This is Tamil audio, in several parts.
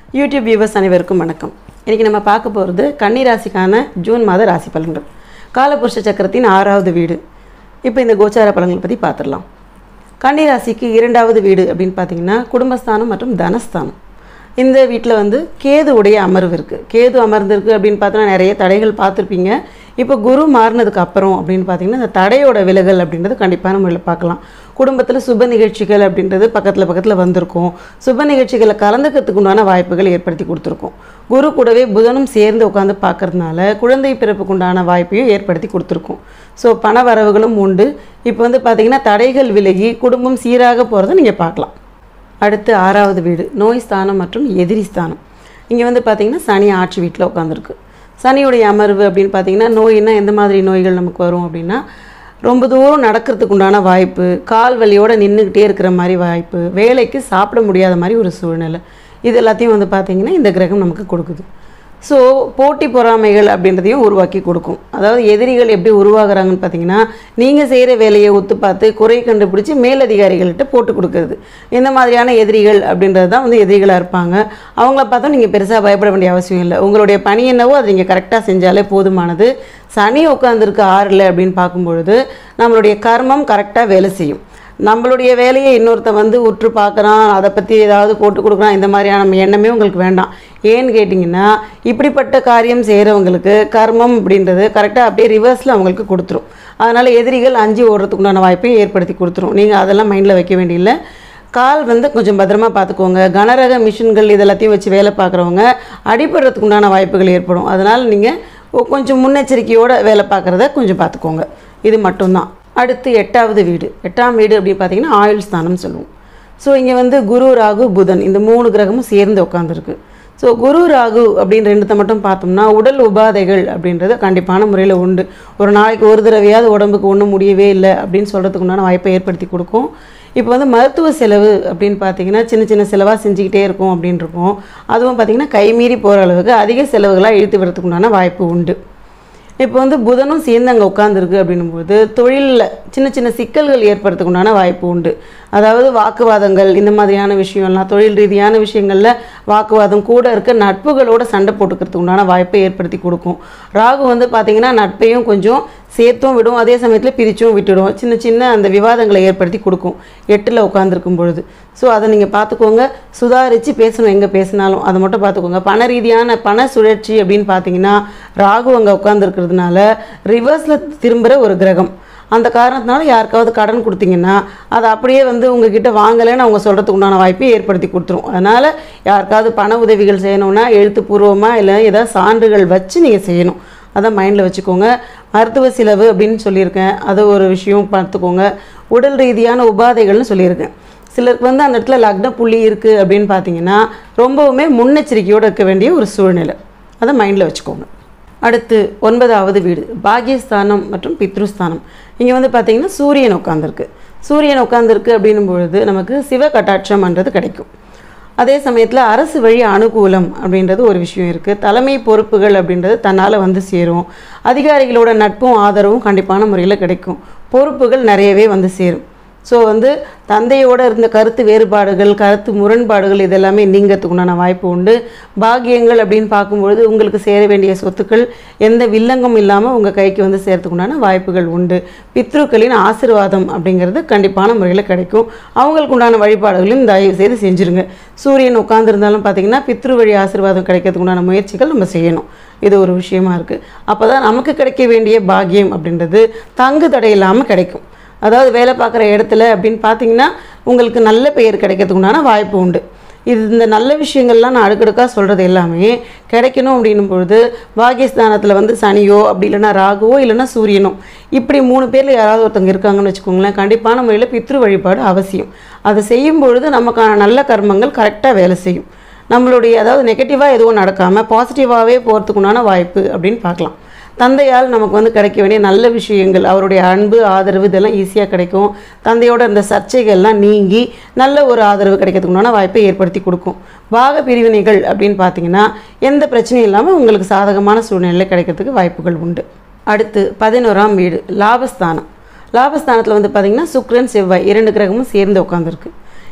யூடியூப் வியூவர்ஸ் அனைவருக்கும் வணக்கம் இன்றைக்கி நம்ம பார்க்க போகிறது கன்னி ராசிக்கான ஜூன் மாத ராசி பலன்கள் காலபுருஷ சக்கரத்தின் ஆறாவது வீடு இப்போ இந்த கோச்சார பலன்களை பற்றி பார்த்துடலாம் கன்னி ராசிக்கு இரண்டாவது வீடு அப்படின்னு பார்த்தீங்கன்னா குடும்பஸ்தானம் மற்றும் தனஸ்தானம் இந்த வீட்டில் வந்து கேது உடைய அமர்வு இருக்குது கேது அமர்ந்திருக்கு அப்படின்னு பார்த்தோன்னா நிறைய தடைகள் பார்த்துருப்பீங்க இப்போ குரு மாறினதுக்கு அப்புறம் அப்படின்னு பார்த்தீங்கன்னா இந்த தடையோட விலகல் அப்படின்றது கண்டிப்பான முறையில் பார்க்கலாம் குடும்பத்தில் சுப நிகழ்ச்சிகள் அப்படின்றது பக்கத்தில் பக்கத்தில் வந்திருக்கும் சுப நிகழ்ச்சிகளை கலந்துக்கிறதுக்கு உண்டான வாய்ப்புகள் ஏற்படுத்தி கொடுத்துருக்கோம் குரு கூடவே புதனும் சேர்ந்து உட்காந்து பார்க்கறதுனால குழந்தை பிறப்புக்கு உண்டான வாய்ப்பையும் ஏற்படுத்தி கொடுத்துருக்கோம் ஸோ பண வரவுகளும் உண்டு இப்போ வந்து பார்த்திங்கன்னா தடைகள் விலகி குடும்பம் சீராக போகிறத நீங்கள் பார்க்கலாம் அடுத்து ஆறாவது வீடு நோய் ஸ்தானம் மற்றும் எதிரி ஸ்தானம் இங்கே வந்து பார்த்திங்கன்னா சனி ஆட்சி வீட்டில் உட்காந்துருக்கு சனியுடைய அமர்வு அப்படின்னு பார்த்தீங்கன்னா நோயினா எந்த மாதிரி நோய்கள் நமக்கு வரும் அப்படின்னா ரொம்ப தூரம் நடக்கிறதுக்கு உண்டான வாய்ப்பு கால் வலியோடு நின்றுக்கிட்டே இருக்கிற மாதிரி வாய்ப்பு வேலைக்கு சாப்பிட முடியாத மாதிரி ஒரு சூழ்நிலை இது எல்லாத்தையும் வந்து பார்த்திங்கன்னா இந்த கிரகம் நமக்கு கொடுக்குது ஸோ போட்டி பொறாமைகள் அப்படின்றதையும் உருவாக்கி கொடுக்கும் அதாவது எதிரிகள் எப்படி உருவாகுறாங்கன்னு பார்த்தீங்கன்னா நீங்கள் செய்கிற வேலையை ஒத்து பார்த்து குறை கண்டுபிடிச்சி மேலதிகாரிகள்கிட்ட போட்டு கொடுக்கறது இந்த மாதிரியான எதிரிகள் அப்படின்றது தான் வந்து எதிரிகளாக இருப்பாங்க அவங்கள பார்த்தா நீங்கள் பெருசாக பயப்பட வேண்டிய அவசியம் இல்லை உங்களுடைய பணி என்னவோ அதை நீங்கள் கரெக்டாக செஞ்சாலே போதுமானது சனி உட்காந்துருக்கு ஆறில் அப்படின்னு பார்க்கும்பொழுது நம்மளுடைய கர்மம் கரெக்டாக வேலை செய்யும் நம்மளுடைய வேலையை இன்னொருத்தன் வந்து உற்று பார்க்குறான் அதை பற்றி ஏதாவது போட்டு கொடுக்குறான் இந்த மாதிரியான எண்ணமே உங்களுக்கு வேண்டாம் ஏன்னு கேட்டிங்கன்னா இப்படிப்பட்ட காரியம் செய்கிறவங்களுக்கு கர்மம் அப்படின்றது கரெக்டாக அப்படியே ரிவர்ஸில் அவங்களுக்கு கொடுத்துரும் அதனால் எதிரிகள் அஞ்சு ஓடுறதுக்கு உண்டான வாய்ப்பையும் ஏற்படுத்தி கொடுத்துரும் நீங்கள் அதெல்லாம் மைண்டில் வைக்க வேண்டியதில்லை கால் வந்து கொஞ்சம் பத்திரமா பார்த்துக்கோங்க கனரக மிஷின்கள் இதெல்லாத்தையும் வச்சு வேலை பார்க்குறவங்க அடிபடுறதுக்கு உண்டான வாய்ப்புகள் ஏற்படும் அதனால் நீங்கள் கொஞ்சம் முன்னெச்சரிக்கையோடு வேலை பார்க்குறத கொஞ்சம் பார்த்துக்கோங்க இது மட்டும்தான் அடுத்து எட்டாவது வீடு எட்டாம் வீடு அப்படின்னு பார்த்தீங்கன்னா ஆயுள் ஸ்தானம் சொல்லுவோம் ஸோ இங்கே வந்து குரு ராகு புதன் இந்த மூணு கிரகமும் சேர்ந்து உட்காந்துருக்கு ஸோ குரு ராகு அப்படின்னு ரெண்டுத்தை மட்டும் பார்த்தோம்னா உடல் உபாதைகள் அப்படின்றது கண்டிப்பான முறையில் உண்டு ஒரு நாளைக்கு ஒரு தடவையாவது உடம்புக்கு ஒன்றும் முடியவே இல்லை அப்படின்னு சொல்கிறதுக்கு உண்டான வாய்ப்பை ஏற்படுத்தி கொடுக்கும் இப்போ வந்து மருத்துவ செலவு அப்படின்னு பார்த்தீங்கன்னா சின்ன சின்ன செலவாக செஞ்சுக்கிட்டே இருக்கும் அப்படின்னு இருக்கும் அதுவும் பார்த்திங்கன்னா கைமீறி போகிற அளவுக்கு அதிக செலவுகளாக இழுத்து வரதுக்கு உண்டான வாய்ப்பு உண்டு இப்போ வந்து புதனும் சேர்ந்து அங்கே உட்காந்துருக்கு அப்படின்னும்போது தொழிலில் சின்ன சின்ன சிக்கல்கள் ஏற்படுறதுக்கு உண்டான வாய்ப்பு உண்டு அதாவது வாக்குவாதங்கள் இந்த மாதிரியான விஷயம்லாம் தொழில் ரீதியான விஷயங்களில் வாக்குவாதம் கூட இருக்க நட்புகளோட சண்டை போட்டுக்கிறதுக்கு உண்டான வாய்ப்பை ஏற்படுத்தி கொடுக்கும் ராகு வந்து பார்த்திங்கன்னா நட்பையும் கொஞ்சம் சேர்த்தும் விடும் அதே சமயத்தில் பிரிச்சும் விட்டுடும் சின்ன சின்ன அந்த விவாதங்களை ஏற்படுத்தி கொடுக்கும் எட்டில் உட்காந்துருக்கும் பொழுது ஸோ அதை நீங்கள் பார்த்துக்கோங்க சுதாரித்து பேசணும் எங்கே பேசினாலும் அதை மட்டும் பார்த்துக்கோங்க பண ரீதியான பண சுழற்சி அப்படின்னு பார்த்தீங்கன்னா ராகு அங்கே உட்காந்துருக்கிறதுனால ரிவர்ஸில் திரும்புகிற ஒரு கிரகம் அந்த காரணத்தினால யாருக்காவது கடன் கொடுத்தீங்கன்னா அதை அப்படியே வந்து உங்ககிட்ட வாங்கலைன்னு அவங்க சொல்கிறதுக்கு உண்டான வாய்ப்பை ஏற்படுத்தி கொடுத்துரும் அதனால் யாருக்காவது பண உதவிகள் செய்யணும்னா எழுத்துப்பூர்வமாக இல்லை ஏதாவது சான்றுகள் வச்சு நீங்கள் செய்யணும் அதை மைண்டில் வச்சுக்கோங்க மருத்துவ செலவு அப்படின்னு சொல்லியிருக்கேன் அது ஒரு விஷயம் பார்த்துக்கோங்க உடல் ரீதியான உபாதைகள்னு சொல்லியிருக்கேன் சிலருக்கு வந்து அந்த இடத்துல லக்ன புள்ளி இருக்குது அப்படின்னு பார்த்தீங்கன்னா ரொம்பவுமே முன்னெச்சரிக்கையோடு இருக்க வேண்டிய ஒரு சூழ்நிலை அதை மைண்டில் வச்சுக்கோங்க அடுத்து ஒன்பதாவது வீடு பாகியஸ்தானம் மற்றும் பித்ருஸ்தானம் இங்கே வந்து பார்த்திங்கன்னா சூரியன் உட்காந்துருக்கு சூரியன் உட்காந்துருக்கு அப்படின்னும் பொழுது நமக்கு சிவ கட்டாட்சம்ன்றது கிடைக்கும் அதே சமயத்தில் அரசு வழி அனுகூலம் அப்படின்றது ஒரு விஷயம் இருக்குது தலைமை பொறுப்புகள் அப்படின்றது தன்னால் வந்து சேரும் அதிகாரிகளோட நட்பும் ஆதரவும் கண்டிப்பான முறையில் கிடைக்கும் பொறுப்புகள் நிறையவே வந்து சேரும் ஸோ வந்து தந்தையோட இருந்த கருத்து வேறுபாடுகள் கருத்து முரண்பாடுகள் இதெல்லாமே நீங்கிறதுக்கு உண்டான வாய்ப்பு உண்டு பாக்கியங்கள் அப்படின்னு பார்க்கும்பொழுது உங்களுக்கு சேர வேண்டிய சொத்துக்கள் எந்த வில்லங்கம் இல்லாமல் உங்கள் கைக்கு வந்து சேர்த்துக்கு உண்டான வாய்ப்புகள் உண்டு பித்ருக்களின் ஆசிர்வாதம் அப்படிங்கிறது கண்டிப்பான முறையில் கிடைக்கும் அவங்களுக்கு உண்டான வழிபாடுகளையும் தயவு செய்து செஞ்சுருங்க சூரியன் உட்காந்துருந்தாலும் பார்த்தீங்கன்னா பித்ரு வழி ஆசீர்வாதம் கிடைக்கிறதுக்கு உண்டான முயற்சிகள் நம்ம செய்யணும் இது ஒரு விஷயமா இருக்குது அப்போ தான் நமக்கு கிடைக்க வேண்டிய பாக்கியம் அப்படின்றது தங்கு தடை இல்லாமல் கிடைக்கும் அதாவது வேலை பார்க்குற இடத்துல அப்படின்னு பார்த்தீங்கன்னா உங்களுக்கு நல்ல பெயர் கிடைக்கிறதுக்கு உண்டான வாய்ப்பு உண்டு இது இந்த நல்ல விஷயங்கள்லாம் நான் அடுக்கடுக்காக சொல்கிறது எல்லாமே கிடைக்கணும் அப்படின்னும் பொழுது பாகிஸ்தானத்தில் வந்து சனியோ அப்படி இல்லைன்னா ராகுவோ இல்லைன்னா சூரியனோ இப்படி மூணு பேரில் யாராவது ஒருத்தவங்க இருக்காங்கன்னு வச்சுக்கோங்களேன் கண்டிப்பான முறையில் பித்ரு வழிபாடு அவசியம் அதை செய்யும் பொழுது நமக்கான நல்ல கர்மங்கள் கரெக்டாக வேலை செய்யும் நம்மளுடைய அதாவது நெகட்டிவாக எதுவும் நடக்காமல் பாசிட்டிவாகவே போகிறதுக்குண்டான வாய்ப்பு அப்படின்னு பார்க்கலாம் தந்தையால் நமக்கு வந்து கிடைக்க வேண்டிய நல்ல விஷயங்கள் அவருடைய அன்பு ஆதரவு இதெல்லாம் ஈஸியாக கிடைக்கும் தந்தையோட அந்த சர்ச்சைகள்லாம் நீங்கி நல்ல ஒரு ஆதரவு கிடைக்கிறதுக்கு உண்டான வாய்ப்பை ஏற்படுத்தி கொடுக்கும் பாக பிரிவினைகள் அப்படின்னு பார்த்தீங்கன்னா எந்த பிரச்சனையும் இல்லாமல் உங்களுக்கு சாதகமான சூழ்நிலை கிடைக்கிறதுக்கு வாய்ப்புகள் உண்டு அடுத்து பதினோராம் வீடு லாபஸ்தானம் லாபஸ்தானத்தில் வந்து பார்த்திங்கன்னா சுக்கிரன் செவ்வாய் இரண்டு கிரகமும் சேர்ந்து உட்காந்துருக்கு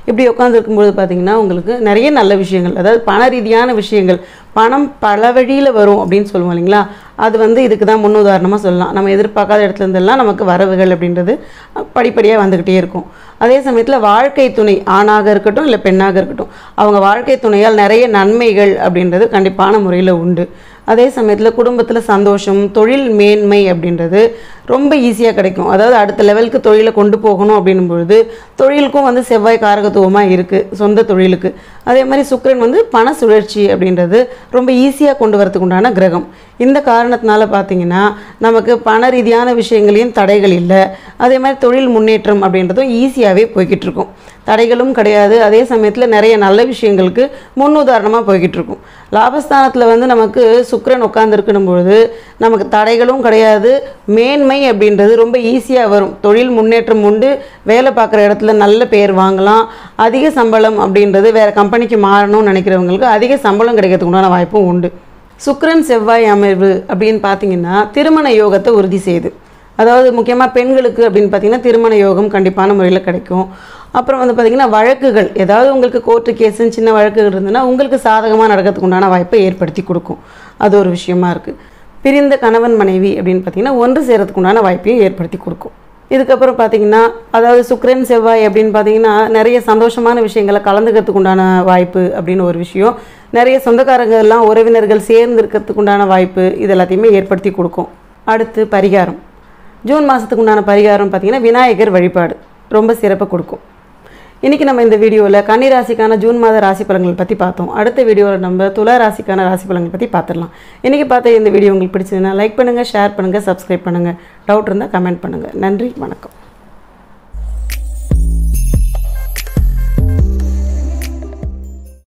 இப்படி உட்காந்துருக்கும்போது பார்த்தீங்கன்னா உங்களுக்கு நிறைய நல்ல விஷயங்கள் அதாவது பண ரீதியான விஷயங்கள் பணம் பல வழியில் வரும் அப்படின்னு சொல்லுவோம் இல்லைங்களா அது வந்து இதுக்கு தான் முன்னுதாரணமாக சொல்லலாம் நம்ம எதிர்பார்க்காத இடத்துல இருந்தெல்லாம் நமக்கு வரவுகள் அப்படின்றது படிப்படியாக வந்துக்கிட்டே இருக்கும் அதே சமயத்தில் வாழ்க்கை துணை ஆணாக இருக்கட்டும் இல்லை பெண்ணாக இருக்கட்டும் அவங்க வாழ்க்கை துணையால் நிறைய நன்மைகள் அப்படின்றது கண்டிப்பான முறையில் உண்டு அதே சமயத்தில் குடும்பத்தில் சந்தோஷம் தொழில் மேன்மை அப்படின்றது ரொம்ப ஈஸியாக கிடைக்கும் அதாவது அடுத்த லெவலுக்கு தொழிலை கொண்டு போகணும் அப்படின்னும் பொழுது தொழிலுக்கும் வந்து செவ்வாய் காரகத்துவமாக இருக்குது சொந்த தொழிலுக்கு அதே மாதிரி சுக்கிரன் வந்து பண சுழற்சி அப்படின்றது ரொம்ப ஈஸியாக கொண்டு வரதுக்கு உண்டான கிரகம் இந்த காரணத்தினால பார்த்தீங்கன்னா நமக்கு பண ரீதியான விஷயங்களையும் தடைகள் இல்லை அதே மாதிரி தொழில் முன்னேற்றம் அப்படின்றதும் ஈஸியாகவே போய்கிட்டு இருக்கும் தடைகளும் கிடையாது அதே சமயத்தில் நிறைய நல்ல விஷயங்களுக்கு முன்னுதாரணமாக போய்கிட்டு இருக்கும் லாபஸ்தானத்தில் வந்து நமக்கு சுக்கிரன் உட்காந்துருக்கணும் பொழுது நமக்கு தடைகளும் கிடையாது மேன்மை அப்படின்றது ரொம்ப ஈஸியாக வரும் தொழில் முன்னேற்றம் உண்டு வேலை பார்க்குற இடத்துல நல்ல பேர் வாங்கலாம் அதிக சம்பளம் அப்படின்றது வேறு கம்பெனிக்கு மாறணும்னு நினைக்கிறவங்களுக்கு அதிக சம்பளம் கிடைக்கிறதுக்கு உண்டான வாய்ப்பும் உண்டு சுக்கிரன் செவ்வாய் அமைவு அப்படின்னு பார்த்தீங்கன்னா திருமண யோகத்தை உறுதி செய்யுது அதாவது முக்கியமாக பெண்களுக்கு அப்படின்னு பார்த்தீங்கன்னா திருமண யோகம் கண்டிப்பான முறையில் கிடைக்கும் அப்புறம் வந்து பார்த்திங்கன்னா வழக்குகள் ஏதாவது உங்களுக்கு கோர்ட்டு கேஸுன்னு சின்ன வழக்குகள் இருந்ததுன்னா உங்களுக்கு சாதகமாக நடக்கிறதுக்கு உண்டான வாய்ப்பை ஏற்படுத்தி கொடுக்கும் அது ஒரு விஷயமா இருக்குது பிரிந்த கணவன் மனைவி அப்படின்னு பார்த்தீங்கன்னா ஒன்று சேரத்துக்கு உண்டான வாய்ப்பையும் ஏற்படுத்தி கொடுக்கும் இதுக்கப்புறம் பார்த்தீங்கன்னா அதாவது சுக்கிரன் செவ்வாய் அப்படின்னு பார்த்தீங்கன்னா நிறைய சந்தோஷமான விஷயங்களை கலந்துக்கிறதுக்கு உண்டான வாய்ப்பு அப்படின்னு ஒரு விஷயம் நிறைய சொந்தக்காரங்க எல்லாம் உறவினர்கள் சேர்ந்து இருக்கிறதுக்கு உண்டான வாய்ப்பு இது எல்லாத்தையுமே ஏற்படுத்தி கொடுக்கும் அடுத்து பரிகாரம் ஜூன் மாதத்துக்கு உண்டான பரிகாரம் பார்த்தீங்கன்னா விநாயகர் வழிபாடு ரொம்ப சிறப்பை கொடுக்கும் இன்றைக்கி நம்ம இந்த வீடியோவில் கன்னி ராசிக்கான ஜூன் மாத ராசி பலன்கள் பற்றி பார்த்தோம் அடுத்த வீடியோவில் நம்ம துலா ராசிக்கான ராசி பலன்கள் பற்றி பார்த்துடலாம் இன்றைக்கி பார்த்த இந்த வீடியோ உங்களுக்கு பிடிச்சதுன்னா லைக் பண்ணுங்கள் ஷேர் பண்ணுங்கள் சப்ஸ்கிரைப் பண்ணுங்கள் டவுட் இருந்தால் கமெண்ட் பண்ணுங்கள் நன்றி வணக்கம்